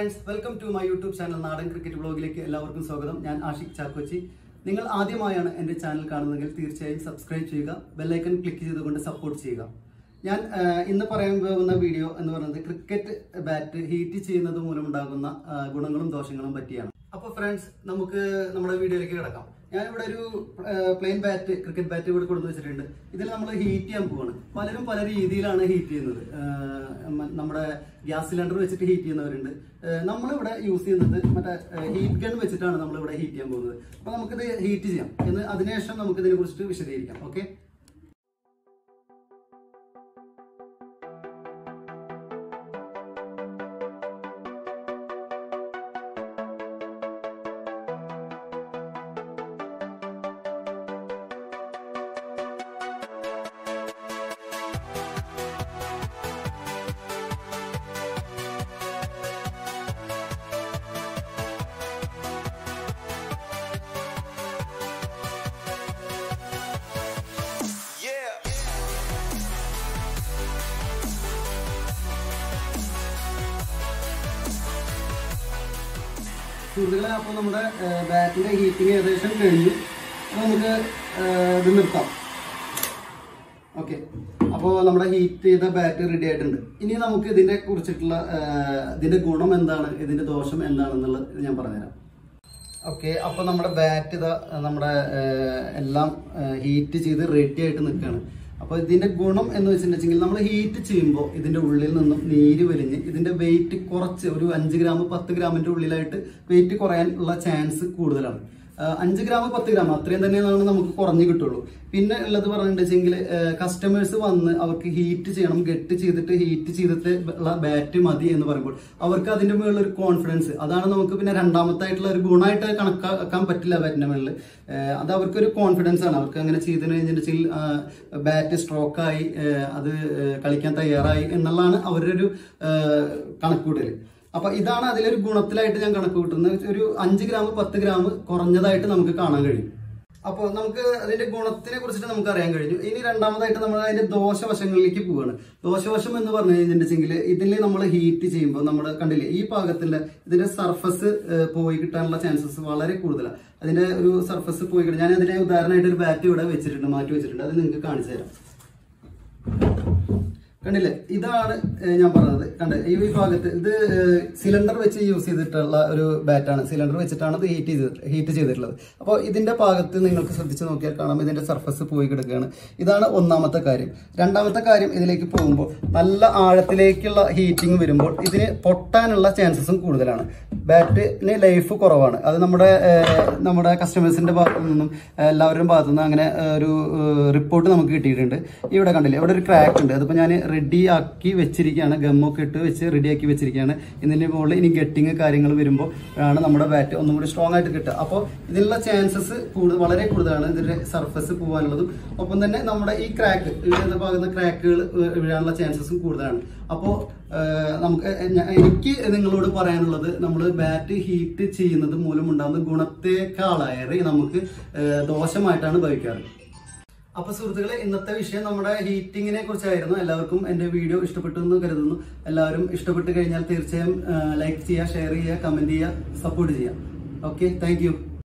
Friends welcome to my YouTube channel നാടൻ cricket ബ്ലോഗിലേക്ക് എല്ലാവർക്കും സ്വാഗതം ഞാൻ ആഷിഖ് ചാക്കോച്ചി നിങ്ങൾ ആദ്യമായാണ് എൻ്റെ ചാനൽ കാണുന്നതെങ്കിൽ തീർച്ചയായും സബ്സ്ക്രൈബ് ചെയ്യുക ബെല്ലൈക്കൺ ക്ലിക്ക് ചെയ്തുകൊണ്ട് സപ്പോർട്ട് ചെയ്യുക ഞാൻ ആ, ഇന്ന് പറയാൻ പോകുന്ന വീഡിയോ എന്ന് പറയുന്നത് ക്രിക്കറ്റ് ബാറ്റ് ഹീറ്റ് ചെയ്യുന്നത് മൂലമുണ്ടാകുന്ന ആ, ഗുണങ്ങളും ദോഷങ്ങളും പറ്റിയാണ് അപ്പോൾ ഫ്രണ്ട്സ് നമുക്ക് നമ്മുടെ വീഡിയോയിലേക്ക് കിടക്കാം ഞാൻ ഇവിടെ ഒരു പ്ലെയിൻ ബാറ്റ് ക്രിക്കറ്റ് ബാറ്റ് ഇവിടെ കൊടുത്തു വെച്ചിട്ടുണ്ട് ഇതിൽ നമ്മൾ ഹീറ്റ് ചെയ്യാൻ പോവാണ് പലരും പല രീതിയിലാണ് ഹീറ്റ് ചെയ്യുന്നത് ആ, മ- നമ്മുടെ ഗ്യാസ് സിലിണ്ടർ വെച്ചിട്ട് ഹീറ്റ് ചെയ്യുന്നവരുണ്ട് ആ, നമ്മളിവിടെ യൂസ് ചെയ്യുന്നത് മറ്റേ ഹീറ്റ് ഗൺ വെച്ചിട്ടാണ് നമ്മളിവിടെ ഹീറ്റ് ചെയ്യാൻ പോകുന്നത് അപ്പോൾ നമുക്കിത് ഹീറ്റ് ചെയ്യാം എന്ന് അതിനുശേഷം നമുക്ക് ഇതിനെ കുറിച്ചിട്ട് വിശദീകരിക്കാം ഓക്കെ Yeah. സുഹൃത്തുക്കളെ അപ്പോൾ നമ്മുടെ ബാറ്റിന്റെ ഹീറ്റിംഗ് ഏകദേശം കഴിഞ്ഞു അപ്പോൾ നമുക്ക് ആ, ഇത് നിർത്താം ഓക്കെ അപ്പോൾ നമ്മുടെ ഹീറ്റ് ചെയ്ത ബാറ്റ് റെഡി ആയിട്ടുണ്ട് ഇനി നമുക്ക് ഇതിനെ കുറിച്ചിട്ടുള്ള ആ, ഇതിന്റെ ഗുണം എന്താണ് ഇതിന്റെ ദോഷം എന്താണെന്നുള്ളത് ഞാൻ പറഞ്ഞുതരാം ഓക്കെ അപ്പോൾ നമ്മുടെ ബാറ്റ് ഇതാ നമ്മുടെ ആ, എല്ലാം ഹീറ്റ് ചെയ്ത് റെഡി ആയിട്ട് നിൽക്കുകയാണ് അപ്പോൾ ഇതിന്റെ ഗുണം എന്ന് വെച്ചിട്ടുണ്ടെങ്കിൽ നമ്മൾ ഹീറ്റ് ചെയ്യുമ്പോൾ ഇതിന്റെ ഉള്ളിൽ നിന്നും നീര് വലിഞ്ഞ് ഇതിന്റെ വെയിറ്റ് കുറച്ച് ഒരു അഞ്ച് ഗ്രാം പത്ത് ഗ്രാമിന്റെ ഉള്ളിലായിട്ട് വെയിറ്റ് കുറയാനുള്ള ചാൻസ് കൂടുതലാണ് ആ, അഞ്ച് ഗ്രാം പത്ത് ഗ്രാം അത്രയും തന്നെയാണ് നമുക്ക് കുറഞ്ഞു കിട്ടുള്ളൂ പിന്നെ ഉള്ളത് പറഞ്ഞിട്ടുണ്ടെങ്കിൽ കസ്റ്റമേഴ്സ് വന്ന് അവർക്ക് ഹീറ്റ് ചെയ്യണം ഗെറ്റ് ചെയ്തിട്ട് ഹീറ്റ് ചെയ്തിട്ട് ഉള്ള ബാറ്റ് മതി എന്ന് പറയുമ്പോൾ അവർക്ക് അതിന്റെ മുകളിൽ ഒരു കോൺഫിഡൻസ് അതാണ് നമുക്ക് പിന്നെ രണ്ടാമത്തായിട്ടുള്ള ഒരു ഗുണമായിട്ട് കണക്കാക്കാൻ പറ്റില്ല ബാറ്റിന്റെ മുകളിൽ അത് അവർക്കൊരു കോൺഫിഡൻസ് ആണ് അവർക്ക് അങ്ങനെ ചെയ്തതിന് കഴിഞ്ഞിട്ടുണ്ടെങ്കിൽ ബാറ്റ് സ്ട്രോക്കായി അത് ആ, കളിക്കാൻ തയ്യാറായി എന്നുള്ളതാണ് അവരുടെ ഒരു കണക്കൂട്ടൽ അപ്പൊ ഇതാണ് അതിലൊരു ഗുണത്തിലായിട്ട് ഞാൻ കണക്ക് കൂട്ടുന്നത് ഒരു അഞ്ച് ഗ്രാം പത്ത് ഗ്രാം കുറഞ്ഞതായിട്ട് നമുക്ക് കാണാൻ കഴിയും അപ്പോൾ നമുക്ക് അതിന്റെ ഗുണത്തിനെ കുറിച്ചിട്ട് നമുക്ക് അറിയാൻ കഴിഞ്ഞു ഇനി രണ്ടാമതായിട്ട് നമ്മൾ അതിന്റെ ദോഷവശങ്ങളിലേക്ക് പോവുകയാണ് ദോഷവശം എന്ന് പറഞ്ഞു കഴിഞ്ഞിട്ടുണ്ടെങ്കിൽ ഇതിൽ നമ്മൾ ഹീറ്റ് ചെയ്യുമ്പോൾ നമ്മൾ കണ്ടില്ലേ ഈ പാകത്തിന്റെ ഇതിന്റെ സർഫസ് പോയി കിട്ടാനുള്ള ചാൻസസ് വളരെ കൂടുതലാണ് അതിന്റെ ഒരു സർഫസ് പോയി കിട്ടും ഞാൻ അതിന്റെ ഉദാഹരണമായിട്ട് ഒരു ബാറ്റ് ഇവിടെ വെച്ചിട്ടുണ്ട് മാറ്റി വെച്ചിട്ടുണ്ട് അത് നിങ്ങൾക്ക് കാണിച്ചു തരാം കണ്ടില്ലേ ഇതാണ് ഏഹ്, ഞാൻ പറഞ്ഞത് കണ്ട ഈ ഭാഗത്ത് ഇത് സിലിണ്ടർ വെച്ച് യൂസ് ചെയ്തിട്ടുള്ള ഒരു ബാറ്റാണ് സിലിണ്ടർ വെച്ചിട്ടാണ് ഇത് ഹീറ്റ് ചെയ്ത് ഹീറ്റ് ചെയ്തിട്ടുള്ളത് അപ്പോൾ ഇതിന്റെ ഭാഗത്ത് നിങ്ങൾക്ക് ശ്രദ്ധിച്ച് നോക്കിയാൽ കാണാം ഇതിന്റെ സർഫസ് പോയി കിടക്കുകയാണ് ഇതാണ് ഒന്നാമത്തെ കാര്യം രണ്ടാമത്തെ കാര്യം ഇതിലേക്ക് പോകുമ്പോൾ നല്ല ആഴത്തിലേക്കുള്ള ഹീറ്റിംഗ് വരുമ്പോൾ ഇതിന് പൊട്ടാനുള്ള ചാൻസസും കൂടുതലാണ് ബാറ്റിന് ലൈഫ് കുറവാണ് അത് നമ്മുടെ ഏഹ്, നമ്മുടെ കസ്റ്റമേഴ്സിന്റെ ഭാഗത്തു നിന്നും എല്ലാവരുടെയും ഭാഗത്തു നിന്നും അങ്ങനെ ഏഹ്, ഒരു റിപ്പോർട്ട് നമുക്ക് കിട്ടിയിട്ടുണ്ട് ഇവിടെ കണ്ടില്ലേ ഇവിടെ ഒരു ക്രാക്ക് ഉണ്ട് അതിപ്പോൾ ഞാൻ റെഡി ആക്കി വെച്ചിരിക്കുകയാണ് ഗമ്മൊക്കെ ഇട്ട് വെച്ച് റെഡി ആക്കി വെച്ചിരിക്കുകയാണ് ഇതിന്റെ മുകളിൽ ഇനി ഗെട്ടിങ് കാര്യങ്ങൾ വരുമ്പോൾ ആണ് നമ്മുടെ ബാറ്റ് ഒന്നും കൂടി സ്ട്രോങ് ആയിട്ട് കിട്ടുക അപ്പോൾ ഇതിനുള്ള ചാൻസസ് കൂടുതൽ വളരെ കൂടുതലാണ് ഇതിന്റെ സർഫസ് പോകാനുള്ളതും ഒപ്പം തന്നെ നമ്മുടെ ഈ ക്രാക്ക് ഇതിന്റെ ഭാഗത്ത് ക്രാക്കുകൾ വീഴാനുള്ള ചാൻസസും കൂടുതലാണ് അപ്പോൾ നമുക്ക് ഞ- എനിക്ക് നിങ്ങളോട് പറയാനുള്ളത് നമ്മൾ ബാറ്റ് ഹീറ്റ് ചെയ്യുന്നത് മൂലം ഉണ്ടാകുന്ന ഗുണത്തെക്കാളേറെ നമുക്ക് ഏഹ്, ദോഷമായിട്ടാണ് ഭവിക്കാറ് അപ്പൊ സുഹൃത്തുക്കളെ ഇന്നത്തെ വിഷയം നമ്മുടെ ഹീറ്റിങ്ങിനെ കുറിച്ചായിരുന്നു എല്ലാവർക്കും എന്റെ വീഡിയോ ഇഷ്ടപ്പെട്ടു എന്ന് കരുതുന്നു എല്ലാവരും ഇഷ്ടപ്പെട്ട് കഴിഞ്ഞാൽ തീർച്ചയായും ലൈക്ക് ചെയ്യുക ഷെയർ ചെയ്യുക കമന്റ് ചെയ്യുക സപ്പോർട്ട് ചെയ്യുക ഓക്കെ താങ്ക്